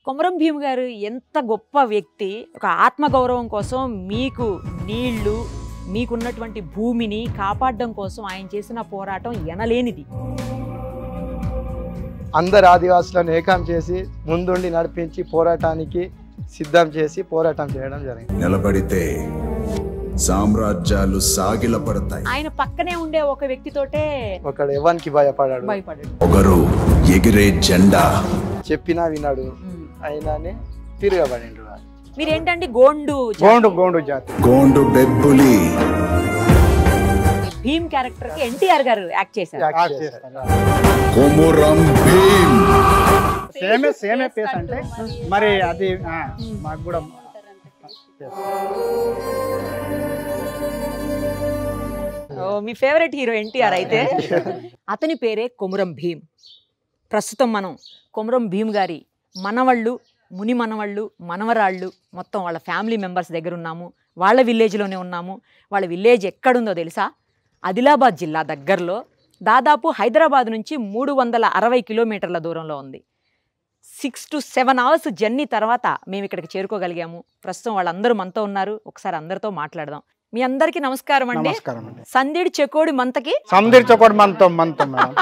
కొమరం భీమ్ గారు ఎంత గొప్ప వ్యక్తి ఒక ఆత్మగౌరవం కోసం మీకు నీళ్లు మీకున్నటువంటి భూమిని కాపాడడం కోసం ఆయన చేసిన పోరాటం ఎనలేనిది అందరు ఆదివాసులను ఏకం చేసి ముందుండి నడిపించి పోరాటానికి సిద్ధం చేసి పోరాటం చేయడం జరిగింది నిలబడితే సామ్రాజ్యాలు సాగిలపడతాయి ఆయన పక్కనే ఉండే ఒక వ్యక్తితోటే ఒకడు ఎవరికి భయపడాడు భయపడాడు ఒకరు ఎగిరే జెండా చెప్పినా విన్నాడు ఉమ్. అయినానే తిరగబడిండు వాడు. మీరేంటండి గోండు జాతి. గోండు గోండు జాతి గోండు బెబ్బులి భీమ్ క్యారెక్టర్ కి ఎన్టీఆర్ గారు యాక్ట్ చేశారు యాక్ట్ యాక్ట్ చేశాడు. కొమురం భీమ్ సేమే సేమే పేస్ అంటే మరి అది ఆ, మాకు కూడా ఓ, మీ ఫేవరెట్ హీరో ఎన్టీఆర్ అయితే అతని పేరే కొమురం భీమ్ ప్రస్తుతం మనం కొమురం భీమ్ గారి మనవళ్ళు ముని మనవళ్ళు మనవరాళ్ళు మొత్తం వాళ్ళ ఫ్యామిలీ మెంబర్స్ దగ్గర ఉన్నాము వాళ్ళ విలేజ్లోనే ఉన్నాము వాళ్ళ విలేజ్ ఎక్కడుందో తెలుసా ఆదిలాబాద్ జిల్లా దగ్గరలో దాదాపు హైదరాబాద్ నుంచి మూడు వందల అరవై కిలోమీటర్ల దూరంలో ఉంది six to seven hours journey తర్వాత మేము ఇక్కడికి చేరుకోగలిగాము ప్రస్తుతం వాళ్ళందరూ మనతో ఉన్నారు ఒకసారి అందరితో మాట్లాడదాం మీ అందరికీ నమస్కారం అండి నమస్కారం అండి సందిడి చెకోడి మంతకి సముద్ర చొక్కటి మనతో మనతో మేడం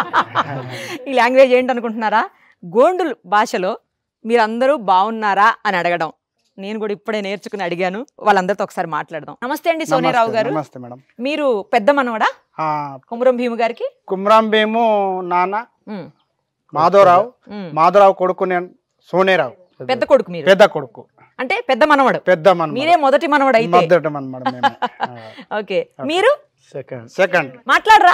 ఈ లాంగ్వేజ్ ఏంటనుకుంటున్నారా గోండు భాషలో మీరందరూ బాగున్నారా అని అడగడం నేను కూడా ఇప్పుడే నేర్చుకుని అడిగాను వాళ్ళందరితో ఒకసారి మాట్లాడదాం నమస్తే అండి సోనియారావు నమస్తే, గారు నమస్తే మేడం మీరు పెద్ద మనవడా ఆ, కుమరం భీము గారికి కుమ్రాం భీము నాన్న ఉమ్, మాధవరావు ఉమ్. మాధవరావు కొడుకు నేను సోనేరావు పెద్ద కొడుకు మీరు పెద్ద కొడుకు అంటే పెద్ద మనవడు పెద్ద మన మీరే మొదటి మనవడు అయితే మొదట మన మేడం మేమే. ఓకే మీరు సెకండ్ సెకండ్ మాట్లాడరా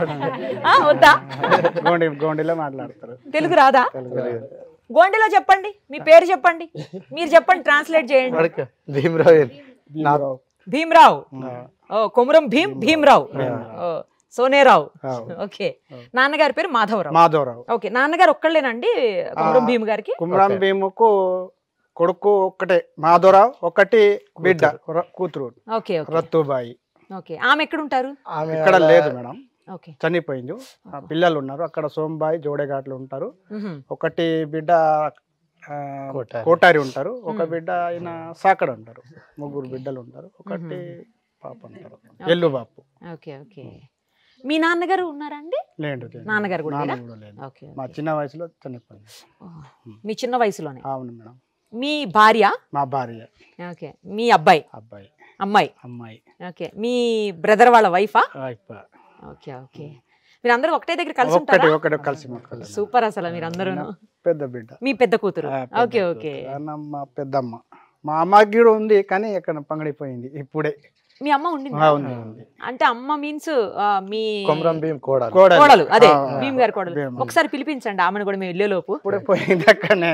ఆ, వద్దా గోండి గోండిలో మాట్లాడతారు తెలుగు రాదా తెలియదు. గోండిలో చెప్పండి మీ పేరు చెప్పండి మీరు చెప్పండి ట్రాన్స్లేట్ చేయండి వాడికి భీమరావు నా భీమ్రావు ఓ కొమురం భీమ్ భీమ్రావు ఓ సోనేరావు ఓకే నాన్నగారి పేరు మాధవరావు మాధవరావు ఓకే నాన్నగారు ఒక్కళ్ళేనండి కొమురం భీమ్ గారికి కుమ్రాం భీముకు కొడుకు ఒక్కటే మాధవరావు ఒకటి బిడ్డ ర- కూతురు ఓకే ఓకే రత్తుబాయి ఓకే ఆమె ఎక్కడ ఉంటారు ఆమె ఇక్కడ లేదు మేడం ఓకే చనిపోయింది ఆ పిల్లలు ఉన్నారు అక్కడ సోంబాయి జోడేఘాట్లు ఉంటారు మ్హూ. ఒకటి బిడ్డ ఆ, కోటారి. కోటారి ఉంటారు ఒక బిడ్డ ఆయన సాకడ ఉంటారు ముగ్గురు బిడ్డలు ఉంటారు ఒకటి పాప ఉంటారు ఎల్లు బాపు ఓకే ఓకే మీ నాన్నగారు ఉన్నారా అండి లేండు లేండు. నాన్నగారు కూడా నాన్న లేరా? కూడా లేదు ఓకే మా చిన్న వయసులో చనిపోయింది ఓ, మీ చిన్న వయసులోనే అవును మేడం మీ భార్య మా భార్య ఓకే మీ అబ్బాయి అబ్బాయి అమ్మాయి అమ్మాయి ఓకే మీ బ్రదర్ వాళ్ళ వైఫా వైఫ్. ఓకే ఓకే మీరందరూ ఒకటే దగ్గర కలిసి ఒక్కటి ఉంటారా ఒకటి కలిసి మాకు కలిసి. సూపర్ అసలు మీరందరూ పెద్ద బిడ్డ మీ పెద్ద కూతురు ఆ, పెద్ద ఓకే కూతురు. ఓకే అన్న మా పెద్దమ్మ మా అమ్మకి కూడా ఉంది కానీ ఎక్కడ పంగడిపోయింది ఇప్పుడే మీ అమ్మ ఉండింది ఆ, ఉంది ఉంది అంటే అమ్మ మీన్స్ మీ కొమరం భీమ్ కోడాలి కోడలు. కోడలు అదే ఆ, భీమ్ గారి కోడలు భీమ్. ఒకసారి పిలిపించండి ఆమెను కూడా మేము వెళ్ళేలోపు ఇప్పుడే పోయింది అక్కడనే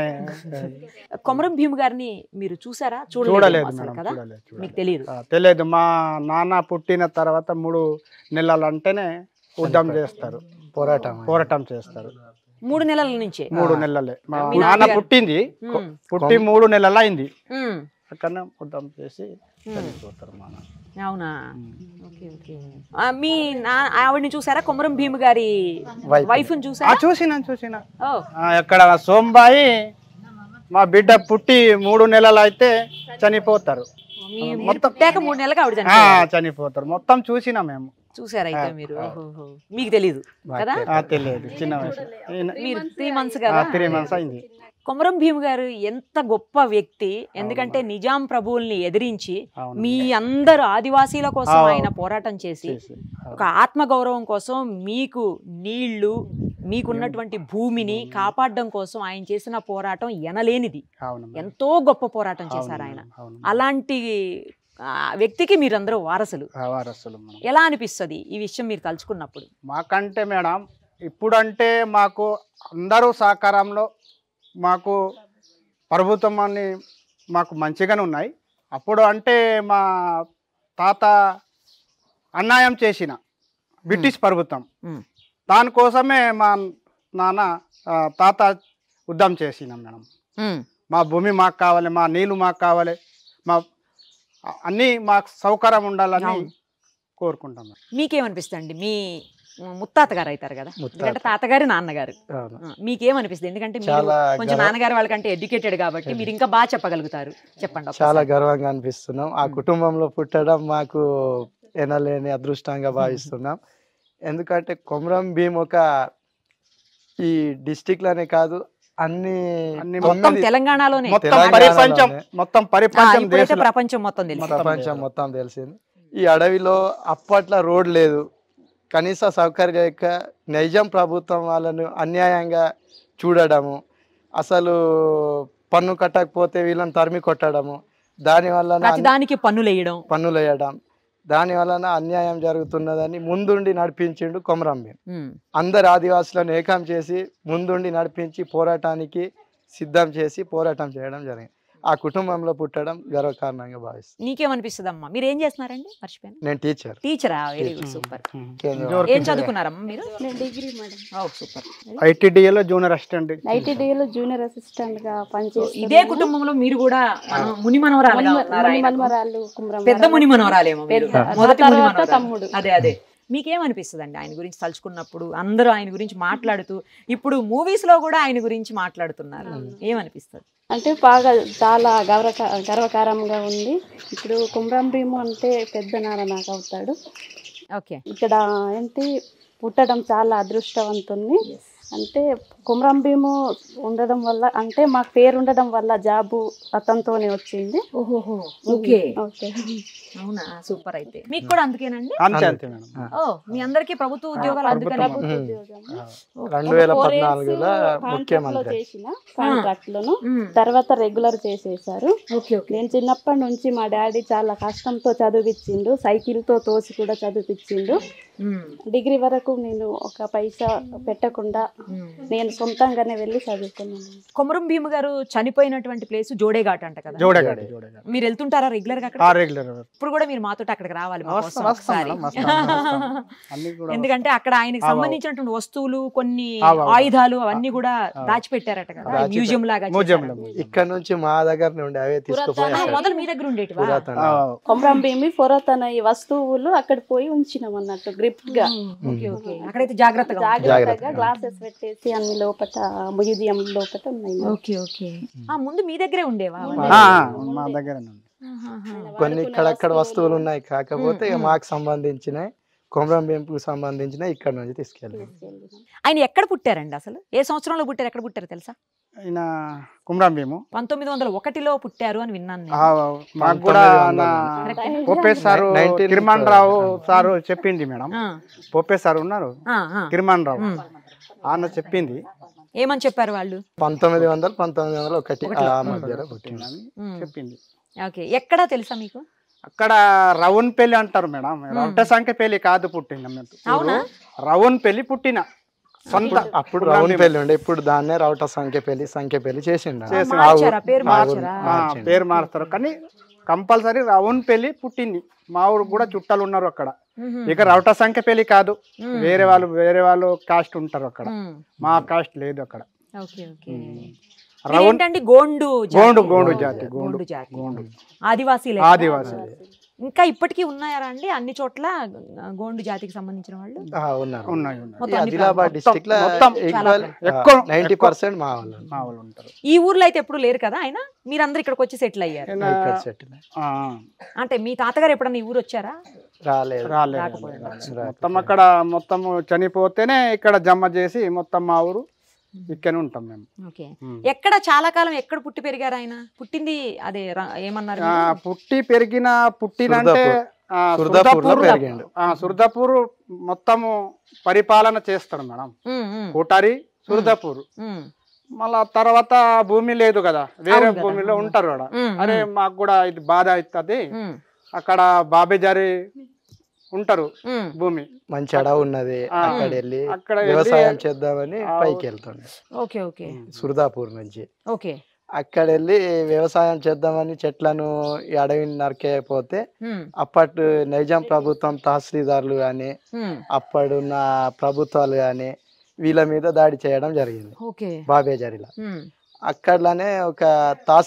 కొమరం భీమ్ గారిని మీరు చూసారా చూడలేదు చూడలేదు అసలు మేడం కదా చూడలేదు చూడలేదు. మీకు తెలియదు ఆ, తెలియదు మా నాన్న పుట్టిన తర్వాత మూడు నెలలు అంటేనే ఉద్యమం చేస్తారు పోరాటం పోరాటం చేస్తారు మూడు నెలల నుంచే మూడు నెలలే మా మీ నాన్న నాన్నగారు- పుట్టింది ఉమ్, పుట్టి మూడు నెలలు అయింది ఉమ్, అక్కడనే ఉద్యమం చేసి చనిపోతారు మా నాన్న అవునా ఓకే ఓకే ఆ, మీ నా ఆవిడని చూసారా కొమరం భీమ్ గారి Wife. వైఫ్ ఆ, చూసారా చూసినా చూసినా ఓ ఆ, ఇక్కడ సోంబాయి మా బిడ్డ పుట్టి మూడు నెలలు అయితే చనిపోతారు మీ మీరు పుట్టాక మూడు నెలలకు ఆవిడ ఆ, చనిపోయారు. చనిపోతారు మొత్తం చూసినా మేము చూసారా అయితే మీరు ఓహోహో. మీకు తెలియదు కదా ఆ, తెలియదు చిన్న వయసు మీరు త్రీ మంత్స్ కదా త్రీ మంత్స్ అయింది కొమరం భీమ్ గారు ఎంత గొప్ప వ్యక్తి ఎందుకంటే నిజాం ప్రభువుల్ని ఎదిరించి అవును. మీ అందరు ఆదివాసీల కోసం అవును. ఆయన పోరాటం చేసి చేసి. ఒక ఆత్మగౌరవం కోసం మీకు నీళ్లు మీకున్నటువంటి భూమిని కాపాడడం కోసం ఆయన చేసిన పోరాటం ఎనలేనిది అవును మేడం. ఎంతో గొప్ప పోరాటం చేశారు ఆయన అవును అలాంటి ఆ, వ్యక్తికి మీరందరూ వారసులు ఆ, వారసులు మనం ఎలా అనిపిస్తుంది ఈ విషయం మీరు తలుచుకున్నప్పుడు మాకంటే మేడం ఇప్పుడంటే మాకు అందరూ సహకారంలో మాకు ప్రభుత్వం అన్ని మాకు మంచిగానే ఉన్నాయి అప్పుడు అంటే మా తాత అన్యాయం చేసిన బ్రిటిష్ ప్రభుత్వం ఉమ్. దానికోసమే మా నాన్న ఆ, తాత ఉద్యమం చేసినాం మేడం ఉమ్, మా భూమి మాకు కావాలి మా నీళ్ళు మాకు కావాలి మా అన్నీ మాకు సౌకర్యం ఉండాలని అవును. కోరుకుంటాం మేడం. మీకేమనిపిస్తుంది మీ ముత్తాత గారు అవుతారు కదా ముత్తాత. ఎందుకంటే తాతగారి నాన్నగారు అవును. ఆ, మీకేమనిపిస్తుంది ఎందుకంటే మీరు చాలా కొంచెం గర్వ- నాన్నగారు వాళ్ళకంటే ఎడ్యుకేటెడ్ కాబట్టి మీరు ఇంకా బాగా చెప్పగలుగుతారు చెప్పండి చాలా ఒకసారి. గర్వంగా అనిపిస్తున్నాం ఆ మ్మ్. కుటుంబంలో పుట్టడం మాకు ఎనలేని అదృష్టంగా భావిస్తున్నాం ఎందుకంటే కొమరం భీం ఒక ఈ డిస్టిక్ లోనే కాదు అన్ని అన్ని మొత్తం తొమ్మిది తెలంగాణలోనే మొత్తం తెలంగాణలోనే. పరిపంచం మొత్తం ఆ, పరిపంచం ఇప్పుడైతే దేశంలో ప్రపంచం మొత్తం తెలుసు మొత్తం ప్రపంచం లేదు. మొత్తం తెలిసింది ఈ అడవిలో అప్పట్లో రోడ్ లేదు కనీస సౌకర్యం లేక నైజాం ప్రభుత్వం వాళ్ళను అన్యాయంగా చూడడము అసలు పన్ను కట్టకపోతే వీళ్ళని తరిమి కొట్టడము దాని వలన ప్రతిదానికి పన్నులు వేయడం పన్నులు వేయడం దాని వలన అన్యాయం జరుగుతున్నదని ముందుండి నడిపించిండు కొమరం భీం ఉమ్. అందరు ఆదివాసులను ఏకం చేసి ముందుండి నడిపించి పోరాటానికి సిద్ధం చేసి పోరాటం చేయడం జరిగింది ఆ కుటుంబంలో పుట్టడం గర్వకారణంగా భావిస్తాను నీకేమనిపిస్తుంది అమ్మా మీరు ఏం చేస్తున్నారండి మర్చిపోయాను నేను టీచర్ టీచరా వెరీ గుడ్ సూపర్ కేంద్ర ఏం చదువుకున్నారమ్మా మీరు నేను డిగ్రీ మేడం ఓ సూపర్ ఐటీడీఏలో జూనియర్ అసిస్టెంట్ ఐటీడీలో జూనియర్ అసిస్టెంట్ గా పనిచేస్తున్నాను ఇదే కుటుంబంలో మీరు కూడా మన ముని మనవరాలుగా మన్మ- ఉన్నారు ఆయనకు. మన్మరాలు కుమ్రం పెద్ద ముని మనవరాలేమో మీరు పెద్ద- మొదటి నా ముని తర్వాత మనవరాలు. తమ్ముడు. అదే అదే మీకేమనిపిస్తుంది అండి ఆయన గురించి తలుచుకున్నప్పుడు అందరూ ఆయన గురించి మాట్లాడుతూ ఇప్పుడు మూవీస్ లో కూడా ఆయన గురించి మాట్లాడుతున్నారు ఏమనిపిస్తుంది అంటే బాగా చాలా గౌరవ గర్వకారంగా ఉంది ఇప్పుడు కుమ్రం భీము అంటే పెద్ద నాన్న నాకు అవుతాడు ఓకే ఇక్కడ ఏంటి పుట్టడం చాలా అదృష్టవంతుణ్ణి అంటే కుమ్రం భీము ఉండడం వల్ల అంటే మాకు పేరు ఉండడం వల్ల జాబు అతనితోనే వచ్చింది ఓహోహో ఓకే ఓకే అవునా సూపర్ అయితే మీకు కూడా అందుకేనండి అంతే అంతే మేడం ఓ మీ అందరికి ప్రభుత్వ ఉద్యోగాలు అందుకని ప్రభుత్వ మ్మ్. ఉద్యోగం. రెండు వేల ఒక four years పద్నాలుగులో contract లో ముఖ్యమంత్రి చేసిన కాంట్రాక్ట్ లోను మ్మ్. తర్వాత రెగ్యులర్ చేసేసారు ఓకే ఓకే నేను చిన్నప్పటి నుంచి మా డాడీ చాలా కష్టంతో చదివిచ్చిండు సైకిల్ తో తోసి కూడా చదివిపించిండు మ్మ్. డిగ్రీ వరకు నేను ఒక పైసా పెట్టకుండా మ్మ్. నేను సొంతంగానే వెళ్ళి చదువుకున్నాను కొమరం భీమ గారు చనిపోయినటువంటి ప్లేస్ జోడేఘాట్ అంట కదా జోడగాడి జోడగాడి మీరు వెళ్తుంటారా రెగ్యులర్ గా అక్కడ ఆ రెగ్యులర్ ఇప్పుడు కూడా మీరు మాతో అక్కడికి రావాలి మా వస్తాం, కోసం వస్తాం ఒకసారి. మేడం, వస్తాం, వస్తాం. అన్ని కూడా ఎందుకంటే అక్కడ ఆయనకి ఆ, ఆ. సంబంధించినటువంటి వస్తువులు కొన్ని ఆ, ఆ. ఆయుధాలు అవన్నీ కూడా ఆ. దాచిపెట్టారట కదా దాచిపెట్టారు. మ్యూజియం లాగా మ్యూజియంలో చేశారట. ఇక్కడ నుంచి మా దగ్గర నుండి అవే తీసుకుపోయి పురాతన- ఆ, అక్కడ మొదలు మీ దగ్గర ఉండేటివా పురాతన ఆ, కొమరం భీమి పురాతన ఈ వస్తువులు అక్కడ పోయి ఉంచినాం అన్నట్టు గ్రిప్ గా ఓకే ఓకే అక్కడైతే జాగ్రత్తగా ఉంటుంది. జాగ్రత్తగా జాగ్రత్తగా. గ్లాసెస్ పెట్టేసి అన్ని లోపల మ్యూజియం లోపల ఉన్నాయి ఓకే ఓకే ఆ ముందు మీ దగ్గరే ఉండేవా అవన్నీ? ఆ, ఆ, మా దగ్గర ఆహాహా. కొన్ని ఇక్కడక్కడ వస్తువులు ఉన్నాయి కాకపోతే ఇక మ్మ్. మాకు సంబంధించినవి కొమరం భీంకు సంబంధించిన ఇక్కడ నుంచి తీసుకెళ్ళాం ఆయన ఎక్కడ పుట్టారండి అసలు ఏ సంవత్సరంలో పుట్టారు ఎక్కడ పుట్టారు తెలుసా ఈయన కుమ్రాం భీము పంతొమ్మిది వందల ఒకటిలో పుట్టారు అని విన్నాను నేను. ఆ, మాకు కూడా నా Correct. పోపే సారు Nineteen- కిర్మాన్ రావు సారు చెప్పింది మేడం ఆ, పోపే సారు ఉన్నారు ఆ, ఆ. కిర్మాన్ రావు ఉమ్. ఆయన చెప్పింది ఏమని చెప్పారు వాళ్ళు పంతొమ్మిది వందల పంతొమ్మిది వందల ఒకటి ఒకటిలో. ఆ మ్మ్. మధ్యలో పుట్టింది పుట్టిందని ఉమ్. చెప్పింది ఓకే ఎక్కడా తెలుసా మీకు అక్కడ రవణ్ పెళ్లి అంటారు మేడం రౌట సంఖ్య పెళ్లి కాదు పుట్టిన అవునా? రవణ్ పెళ్లి పుట్టిన సొంత అప్పుడు కుమ్రాం రౌండ్ భీము. పెళ్లి ఉండే ఇప్పుడు దాన్నే రౌట సంఖ్య పెళ్లి సంఖ్య పెళ్లి చేసిండు ఆ, చేసి- మార్చారా పేరు మా ఊరు- మార్చారా ఆ, మార్చిండు. పేరు మారుస్తారు కానీ కంపల్సరీ రవణ్ పెళ్లి పుట్టింది మా ఊరు కూడా చుట్టాలు ఉన్నారు అక్కడ ఉహుం. ఇక రౌట సంఖ్య పెళ్లి కాదు ఉమ్. వేరే వాళ్ళు వేరే వాళ్ళు కాస్ట్ ఉంటారు అక్కడ ఉమ్. మా కాస్ట్ లేదు అక్కడ ఓకే ఓకే రవణ్ ఏంటండి గోండు జాతి. గోండు గోండు జాతి గోండు గోండు జాతి గోండు ఆదివాసీ ఆదివాసి ఇంకా ఇప్పటికీ ఉన్నాయా అండి అన్ని చోట్ల గోండు జాతికి సంబంధించిన వాళ్ళు ఆ, ఉన్నారు ఉన్నాయి ఉన్నాయి మొత్తం ఈ అన్ని ఆదిలాబాద్ ప్రాంతాలు. డిస్టిక్ లో మొత్తం ఈక్వల్ ఎక్కువ నైన్టీ ఎక్కువ పర్సెంట్ మా వాళ్ళు మా వాళ్ళు ఉంటారు ఈ ఊర్లో అయితే ఎప్పుడు లేరు కదా ఆయన మీరందరూ ఇక్కడికి వచ్చి సెటిల్ అయ్యారు ఈయన- ఇక్కడ సెటిల్ ఆ, అంటే మీ తాతగారు ఎప్పుడన్నా ఈ ఊరు వచ్చారా రాలేదు రాలేదు రాకపోయారు. రాలేదు. మొత్తం అక్కడ మొత్తం చనిపోతేనే ఇక్కడ జమ చేసి మొత్తం మా ఊరు ఇక్కడనే ఉంటాం మేము ఓకే ఉమ్. ఎక్కడ చాలా కాలం ఎక్కడ పుట్టి పెరిగారు ఆయన పుట్టింది అదే రా- ఏమన్నారు ఆ, మీరు? పుట్టి పెరిగిన పుట్టినంటే ఆ, సుర్దాపూర్లో సుర్దాపూర్ పెరిగిండు ఆ, సుర్దాపూర్ మొత్తము పరిపాలన చేస్తాడు మేడం ఉమ్, ఉమ్, కోటారి సుర్దాపూర్ ఉమ్, మళ్ళా తర్వాత భూమి లేదు కదా వేరే అవును కదా. భూమిలో ఉంటారు కూడా ఉమ్, అరే మాకు కూడా ఇది బాధ అవుతుంది ఉమ్, అక్కడ బాబేజారి ఉంటారు ఉమ్, భూమి మంచి అడవి ఉన్నది ఆ. అక్కడ వెళ్ళి అక్కడ వెళ్ళి- వ్యవసాయం చేద్దామని ఆ, పైకి వెళ్తుండే ఓకే ఓకే సుర్దాపూర్ నుంచి ఓకే అక్కడ వెళ్ళి వ్యవసాయం చేద్దామని చెట్లను ఈ అడవిని నరికేయకపోతే ఉమ్, అప్పటి నైజాం ప్రభుత్వం తహసీల్దార్లు కానీ ఉమ్, అప్పుడున్న ప్రభుత్వాలు కానీ వీళ్ళ మీద దాడి చేయడం జరిగింది ఓకే బాబేజారిలో ఉమ్, అక్కడనే ఒక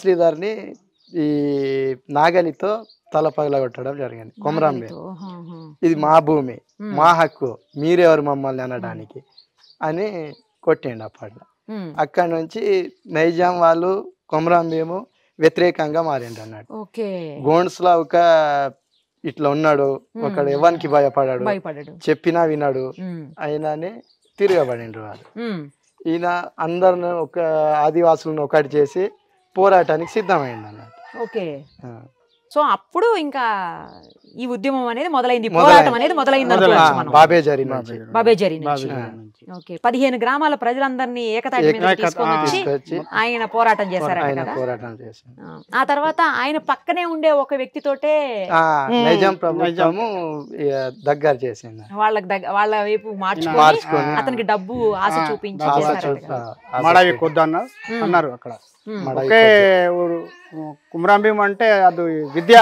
తహసీల్దార్ని ఈ నాగలితో తల పగలగొట్టడం జరిగింది కొమరం భీం నాగలితో, ఆహా, ఆహా. ఇది మా భూమి ఉమ్, మా హక్కు మీరెవరు మమ్మల్ని అనడానికి అని కొట్టిండు అప్పట్లో ఉమ్, అక్కడ నుంచి నైజాం వాళ్ళు కొమరం భీము వ్యతిరేకంగా మారిండు అన్నట్టు ఓకే గోండ్స్ లో ఒక ఇట్లా ఉన్నాడు ఒకడు ఉమ్. ఎవరికి భయపడాడు భయపడడు చెప్పినా వినాడు ఉమ్, అయినని తిరగబడిండ్రు వాళ్ళు ఉమ్, ఈయన అందరిని ఒక ఆదివాసులను ఒకటి చేసి పోరాటానికి సిద్ధమైంది అన్నట్టు ఓకే ఆ. సో అప్పుడు ఇంకా ఈ ఉద్యమం అనేది మొదలైంది ఈ మొదలైంది. పోరాటం అనేది మొదలైంది మొదలైంది. అనుకోవచ్చు ఆ, మనం బాబేజరి నుంచి బాబేజరీ నుంచి బాబేజరీ ఆ. నుంచి. ఓకే పదిహేను గ్రామాల ప్రజలందరినీ ఏకతాటి మీద ఏకతా- తీసుకొని వచ్చి తీసుకొచ్చి ఆయన పోరాటం చేశారట ఆయన కదా పోరాటం చేసింది ఆ, ఆ తర్వాత ఆయన పక్కనే ఉండే ఒక వ్యక్తితోటే ఆ, ఉమ్, నైజాం ప్రభుత్వము ఇక దగ్గర చేసింది వాళ్ళకి దగ్గ వాళ్ళ వైపు మార్చుకొని మార్చుకొని అతనికి డబ్బు ఆశ ఆ, చూపించి ఆశ చేశారట చూ- కదా. ఆ, ఆశ మడవి చూ- కొద్దు అన్నారు ఉమ్, అన్నారు అక్కడ ఉమ్, మడవి ఒకే ఊరు కుమరం భీం అంటే అది విద్య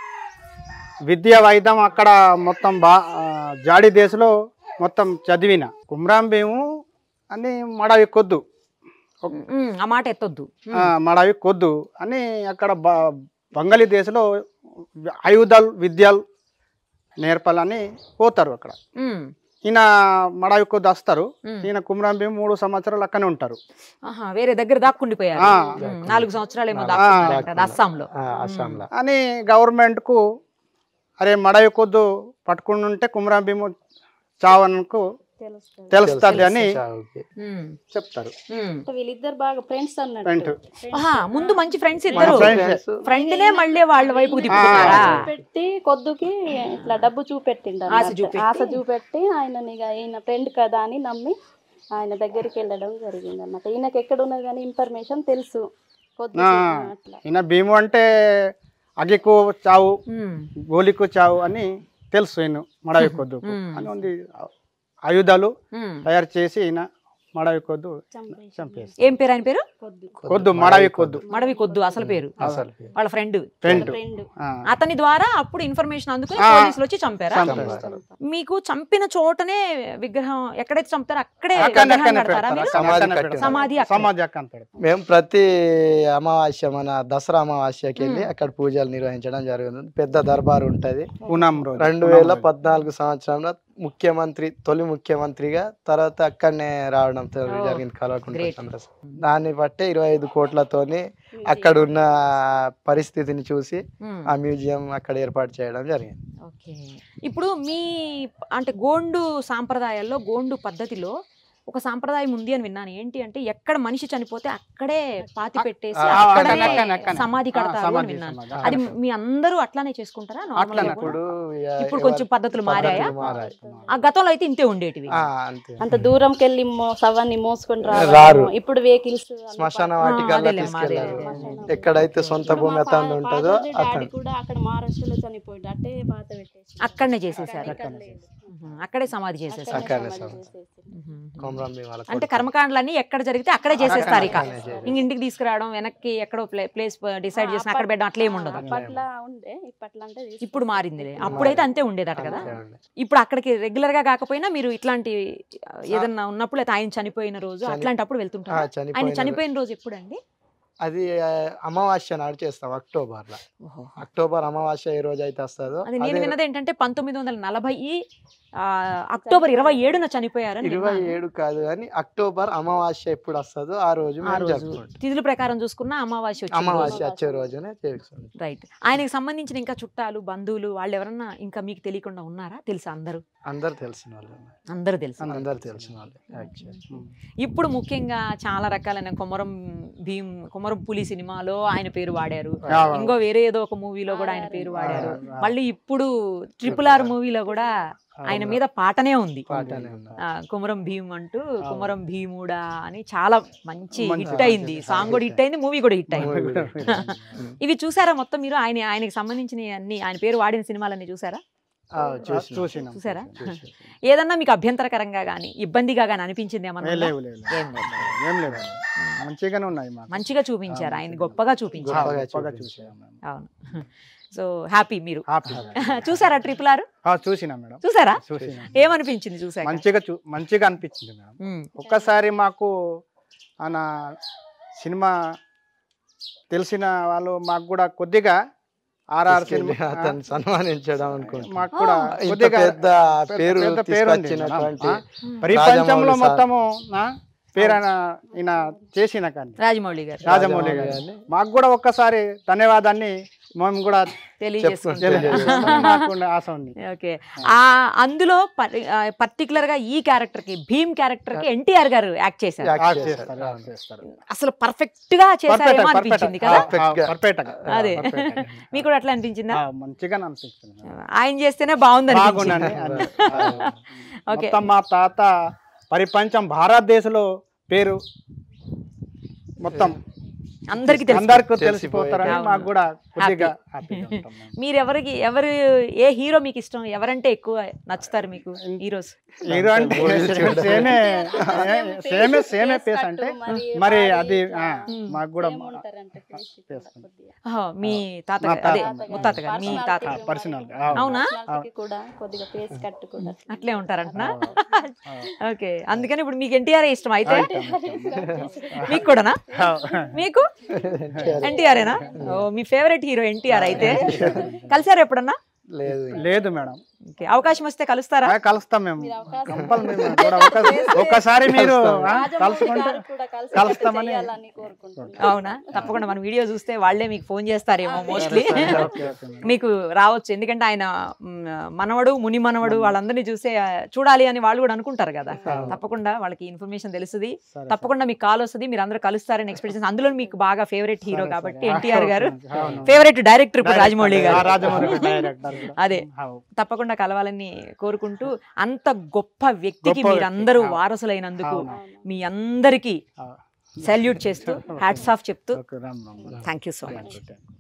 విద్య వైద్యం అక్కడ మొత్తం బా ఆ, జాడి దేశంలో మొత్తం చదివిన కుమరం భీము అని మడవి కొద్దు ఉమ్, ఆ మాట ఎత్తొద్దు ఉమ్, ఆ, మడవి కొద్దు అని అక్కడ బ- బంగాళీ దేశంలో ఆయుధాలు విద్యలు నేర్పాలని పోతారు అక్కడ ఉమ్, ఈయన మడవి కొద్దు వస్తారు ఉమ్. ఈయన కుమరం భీం మూడు సంవత్సరాలు అక్కనే ఉంటారు ఆహా, వేరే దగ్గర దాక్కుండిపోయారు ఆ. ఉమ్, నాలుగు సంవత్సరాలు ఏమో ఆ, దాక్కున్నారంట దాక్కున్నారు. అస్సాంలో ఆ, అస్సాంలో అని గవర్నమెంట్కు అరే మడవి కొద్దు పట్టుకుని ఉంటే కుమరం భీము చావనకు తెలుస్తుంది తెలుస్తుంది అని చావుకి. ఉమ్, చెప్తారు ఉమ్. అంటే వీళ్ళిద్దరు బాగా ఫ్రెండ్స్ ఫ్రెండ్ అన్నట్టు ఆహా, ముందు మంచి ఫ్రెండ్స్ మన ఇద్దరు ఫ్రెండ్స్ ఫ్రెండ్ నే మళ్ళీ వాళ్ళ వైపుకు తిప్పుకున్నారా పెట్టి కొద్దుకి ఇట్లా డబ్బు చూపెట్టిండు ఆశ అన్నట్టు. చూపెట్టి. ఆశ చూపెట్టి ఆయన ఈయన ఫ్రెండ్ కదా అని నమ్మి ఆయన దగ్గరికి వెళ్ళడం జరిగింది అన్నమాట ఈయనకి ఎక్కడ ఉన్నది కానీ ఇన్ఫర్మేషన్ తెలుసు కొద్ది ఆ. అట్లా ఈయన భీము అంటే అగికు చావు ఉమ్, గోలికు చావు అని తెలుసు ఈయన మడవి కొద్దు మ్మ్. అని ఉంది ఆయుధాలు ఉమ్. తయారు చేసి ఈయన మడవి కొద్దు చంపేసి. చంపేసి ఏం పేరు ఆయన పేరు కొద్ది కొద్దు మడవి కొద్దు మడవి కొద్దు అసలు పేరు అసలు వాళ్ళ ఫ్రెండ్ ఫ్రెండ్ ఫ్రెండ్ అతని ద్వారా అప్పుడు ఇన్ఫర్మేషన్ అందుకుని ఆ. పోలీసులు వచ్చి చంపారా చంపేస్తారు. మీకు చంపిన చోటనే విగ్రహం ఎక్కడైతే చంపుతారో అక్కడే అక్కడనే విగ్రహం అక్కడనే కడతారా పెడతారు. మీరు అక్కడనే సమాధి పెడతారు. కట్టారు. సమాధి అక్కడ. సమాధి అక్కడ పెడతారు మేము ప్రతి అమావాస్య మన దసరా అమావాస్యకి వెళ్ళి అక్కడ పూజలు నిర్వహించడం జరుగుతుంది పెద్ద దర్బార్ ఉంటది పూనం రోజు రెండు పూనం వేల రోజు. పద్నాలుగు సంవత్సరంలో ముఖ్యమంత్రి తొలి ముఖ్యమంత్రిగా తర్వాత అక్కడనే రావడం తో- Oh, జరిగింది కల్వకుంట్ల great. చంద్రశేఖర్ దాన్ని బట్టే ఇరవై ఐదు కోట్లతోని అక్కడ ఉన్న పరిస్థితిని చూసి ఉమ్. ఆ మ్యూజియం అక్కడ ఏర్పాటు చేయడం జరిగింది ఓకే ఇప్పుడు మీ అంటే గోండు సాంప్రదాయాల్లో గోండు పద్ధతిలో ఒక సాంప్రదాయం ఉంది అని విన్నాను ఏంటి అంటే ఎక్కడ మనిషి చనిపోతే అక్కడే పాతి పెట్టేసి ఆ, అక్కడనే అక్కడనే, అక్కడనే. సమాధి ఆ, కడతారు అని సమాధి, విన్నాను సమాధి. అది అక్కడ మీ అందరూ అట్లానే చేసుకుంటారా Normal గా అట్లానే. కూడా? ఇప్పుడు ఇక ఇప్పుడు ఎవరి కొంచెం పద్ధతులు మారాయా పద్ధతులు మారాయి. ఆ గతంలో అయితే ఇంతే ఉండేటివి ఆ, అంతే అంత దూరంకి వెళ్ళి మో- శవాన్ని మోసుకొని రారు. రారు ఇప్పుడు వెహికల్స్ శ్మశాన ఆ, వాటికల్లా అదేలే, తీసుకెళ్లారు అదేలే. ఎక్కడైతే సొంత భూమి అతను ఉంటుందో డాడీ అతను కూడా అక్కడ మహారాష్ట్రలో చనిపోయాడు అట్టే పాత పెట్టేసి అక్కడనే చేసేసారు ఇక్కడ లేదు. ఉహు, అక్కడే సమాధి చేసేసారు అక్కడనే సమాధి సమాధి. చేసేసి. ఉహు. కొమరం భీం వాళ్ళ అంటే కొడుకు. కర్మకాండలన్నీ ఎక్కడ జరిగితే అక్కడే చేసేస్తారు ఇక అక్కడనే చేసేస్తారు. ఇంక ఇంటికి తీసుకురావడం వెనక్కి ఎక్కడో ప్లేస్ డిసైడ్ చేసిన అక్కడ పెట్టడం అట్లా ఏమి ఉండదు అప్పట్లో ఉండే ఇప్పట్లో అంటే తీసుకొచ్చారు. ఇప్పుడు మారిందిలే అప్పుడైతే అంతే ఉండేదట కదా అంతే ఉండే. ఇప్పుడు అక్కడికి రెగ్యులర్ గా కాకపోయినా మీరు ఇట్లాంటి ఆ, ఏదన్నా ఉన్నప్పుడు అయితే ఆయన చనిపోయిన రోజు చని- అట్లాంటప్పుడు ఆ, వెళ్తుంటారు ఆయన చనిపోయిన చనిపోయిన రోజు ఎప్పుడండి అది ఆ, అమావాస్య నాడు చేస్తాం అక్టోబర్ లో అక్టోబర్ అమావాస్య ఏ రోజు అయితే వస్తుందో అది నేను అదే విన్నది ఏంటంటే పంతొమ్మిది వందల నలభై ఆ, అక్టోబర్ ఇరవై ఏడున చనిపోయారని ఇరవై విన్నాను. ఏడు కాదు కానీ అక్టోబర్ అమావాస్య ఎప్పుడు వస్తుందో ఆ రోజు ఆ మేము రోజు జరుపుకుంటాం తిథుల ప్రకారం చూసుకున్న అమావాస్య వచ్చింది అమావాస్య వచ్చే రోజునే చేసుకుంటాం రైట్ ఆయనకి సంబంధించిన ఇంకా చుట్టాలు బంధువులు వాళ్ళు ఎవరన్నా ఇంకా మీకు తెలియకుండా ఉన్నారా తెలుసా అందరూ అందరు తెలిసిన వాళ్ళు అందరూ తెలుసు అందరు తెలిసిన వాళ్ళు యాక్చువల్లీ ఇప్పుడు ముఖ్యంగా చాలా రకాలైన కొమరం భీమ్ కొమరం పులి సినిమాలో ఆయన పేరు వాడారు ఆ, ఇంకో వేరే ఏదో ఒక మూవీలో కూడా ఆయన పేరు వాడారు మళ్ళీ ఇప్పుడు ట్రిపుల్ ఆర్ మూవీలో కూడా ఆయన మీద పాటనే ఉంది పాటనే ఉన్నారు ఆ, కుమరం భీమ్ అంటూ కుమరం భీముడా అని చాలా మంచి మంచి హిట్ అయింది సాంగ్ కూడా హిట్ అయింది మూవీ కూడా హిట్ Movie అయింది కూడా. ఇవి చూసారా మొత్తం మీరు ఆయన ఆయనకి సంబంధించిన అన్ని ఆయన పేరు వాడిన సినిమాలన్నీ చూసారా ఆ, చూసినాం. చూసినాం చూసారా చూసినాం. ఏదన్నా మీకు అభ్యంతరకరంగా కానీ ఇబ్బందిగా కానీ అనిపించింది ఏ, ఏమన్నా ఉందా? లేవు లేవు లేవు. ఏం లేదు. ఏం లేదు మంచిగానే ఉన్నాయి మాకు మంచిగా చూపించారు ఆయన గొప్పగా ఆ, చూపించారు గొప్పగా గొప్పగా చూపించారు. చూసాం మేము. అవును సో హ్యాపీ మీరు హ్యాపీ చూసారా ట్రిపుల్ ఆర్ ఆ, చూసినాం మేడం చూసారా చూసినాం ఏమనిపించింది చూసాక మంచిగా చూ మంచిగా అనిపించింది మేడం ఉమ్, ఒక్కసారి మాకు ఆయన సినిమా తెలిసిన వాళ్ళు మాకు కూడా కొద్దిగా ఆర్ఆర్ తీసుకెళ్ళి సినిమా అతన్ని సన్మానించడం అనుకుంటున్నాను మాకు కూడా ఇంత కొద్దిగా పెద్ద పేరు పెద్ద పేరు ఉంది తీసుకొచ్చినటువంటి ఆ, ప్రపంచంలో రాజమౌళి సార్. మొత్తము ఆ, పేరు ఆయన ఈయన చేసిన కానీ రాజమౌళి గారు రాజమౌళి గారు గారిని మాకు కూడా ఒక్కసారి ధన్యవాదాన్ని మేము కూడా తెలియజేసుకుంటారు చెప్పుకుంటారు. మాకు ఉండే ఆశ ఉంది ఓకే ఆ అందులో పర్టికులర్ గా ఈ క్యారెక్టర్ కి భీమ్ క్యారెక్టర్ కి ఎన్టీఆర్ గారు యాక్ట్ చేశారు యాక్ట్ ఆర్ట్ చేశారు. చేస్తారు ఆర్ట్ చేస్తారు అసలు పర్ఫెక్ట్ గా చేశారేమో అనిపించింది కదా Perfect గా. పర్ఫెక్ట్ అదే మీకు కూడా అట్లా అనిపించిందా మంచిగా అనిపిస్తుంది ఆయన చేస్తేనే బాగుంది బాగుండండి అనిపించింది. అని. ఓకే మొత్తం మా తాత పరిపంచం భారతదేశంలో పేరు మొత్తం అందరికి తెలుసు అందరికి తెలిసిపోతారని అవును. మాకు కూడా కొద్దిగా హ్యాపీగా ఉంటాం మేము. మీరు ఎవరికి ఎవరు ఏ హీరో మీకు ఇష్టం ఎవరంటే ఎక్కువ నచ్చుతారు మీకు హీరోస్ హీరో అంటే సేమే సేమే సేమే పేస్ అంటే మరి అది ఆ, మాకు కూడా చేసుకుంటాం. మీ తాత మా అదే తాత. ముత్తాత గారు మీ తాత పర్సనల్ అవునా కూడా కొద్దిగా ఫేస్ కట్ కూడా అట్లే ఉంటారంటున్నా ఓకే అందుకని ఇప్పుడు మీకు ఎన్టీఆర్ ఇష్టం అయితే మీకు కూడానా మీకు ఎన్టీఆరేనా ఓ మీ ఫేవరెట్ హీరో ఎన్టీఆర్ అయితే కలిసారు ఎప్పుడన్నా లేదు లేదు మేడం ఓకే అవకాశం వస్తే కలుస్తారా ఆ, కలుస్తాం మేము కంపల్ మేము కూడా ఒక- ఒక్కసారి మీరు ఆ, కలుసుకుంటే కలుస్తామని అవునా తప్పకుండా మన వీడియో చూస్తే వాళ్ళే మీకు ఫోన్ చేస్తారేమో మోస్ట్లీ ఓకే, ఓకే మేడం. మీకు రావచ్చు ఎందుకంటే ఆయన మ్, మనవడు ముని మనవడు వాళ్ళందరినీ చూసే ఆ, చూడాలి అని వాళ్ళు కూడా అనుకుంటారు కదా తప్పకుండా వాళ్ళకి ఇన్ఫర్మేషన్ తెలుస్తుంది సరే, తప్పకుండా మీకు కాల్ వస్తుంది మీరు అందరూ కలుస్తారని ఎక్స్పెక్టేషన్ అందులో మీకు బాగా ఫేవరెట్ హీరో సరే, కాబట్టి సరే. ఎన్టీఆర్ గారు అవును. ఫేవరెట్ డైరెక్టర్ ఇప్పుడు రాజమౌళి ఆ, గారు రాజమౌళి గారు డైరెక్టర్ కూడా. అదే అవు. తప్పకుండా కలవాలని కోరుకుంటూ అంత గొప్ప వ్యక్తికి గొప్ప వ్యక్తి. మీరందరూ అవును. వారసులైనందుకు అవును. మీ అందరికీ ఆ, సల్యూట్ చేస్తూ హ్యాట్స్ ఆఫ్ చెప్తూ okay Ram Ram thank you so much thank you